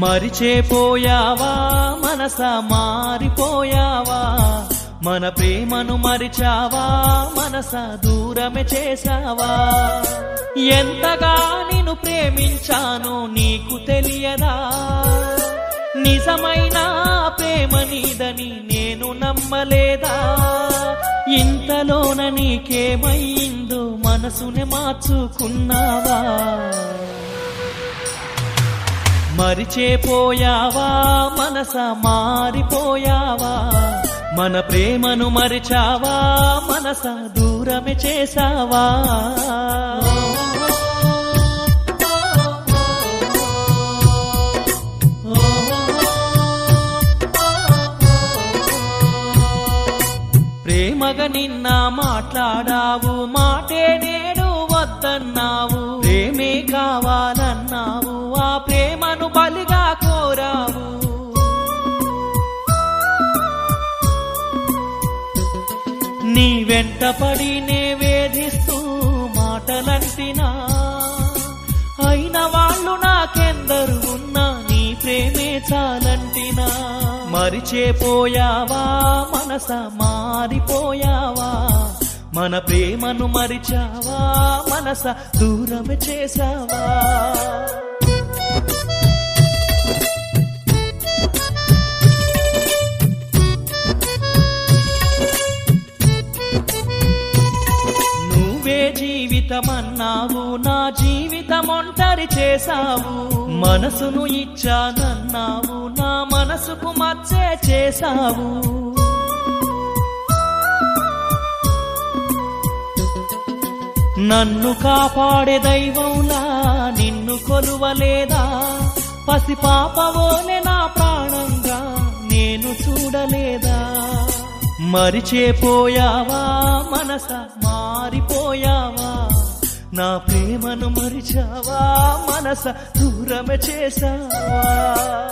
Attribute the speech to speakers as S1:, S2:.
S1: మరిచేపోయావా మనస మారిపోయావా మన ప్రేమను మరిచావా మనస దూరమే చేశావా ఎంతగా నిన్ను ప్రేమించానో నీకు తెలియదా నిజమైన ప్రేమ నీదని నేను నమ్మలేదా ఇంతలోన నీకేమయ్యిందో మనసుని మార్చుకున్నావా మరిచేపోయావా మనస మారిపోయావా మన ప్రేమను మరిచావా మనస దూరమే చేసావా ప్రేమగా నిన్న మాట్లాడావు మాటే నేడు వద్దన్నావు ప్రేమే కావాలన్నావు ఆ ప్రేమను బలిగా కోరావు నీ వెంట పడి నే వేధిస్తూ మాటలంటినా అయిన వాళ్ళు నాకెందరు ఉన్నా నీ ప్రేమే చాలంటినా మరిచేపోయావా మనస మారిపోయావా మన ప్రేమను మరిచావా మనస దూరం చేసావా నువ్వే జీవితమన్నావు నా జీవితం ఒంటరి చేశావు మనసును ఇచ్చానన్నావు నా మనసుకు మచ్చే చేశావు నన్ను కాపాడే దైవంలా నిన్ను కొలువలేదా పసి పాపవోలే నా ప్రాణంగా నేను చూడలేదా మరిచేపోయావా మనస మారిపోయావా నా ప్రేమను మరిచావా మనస దూరమే చేసావా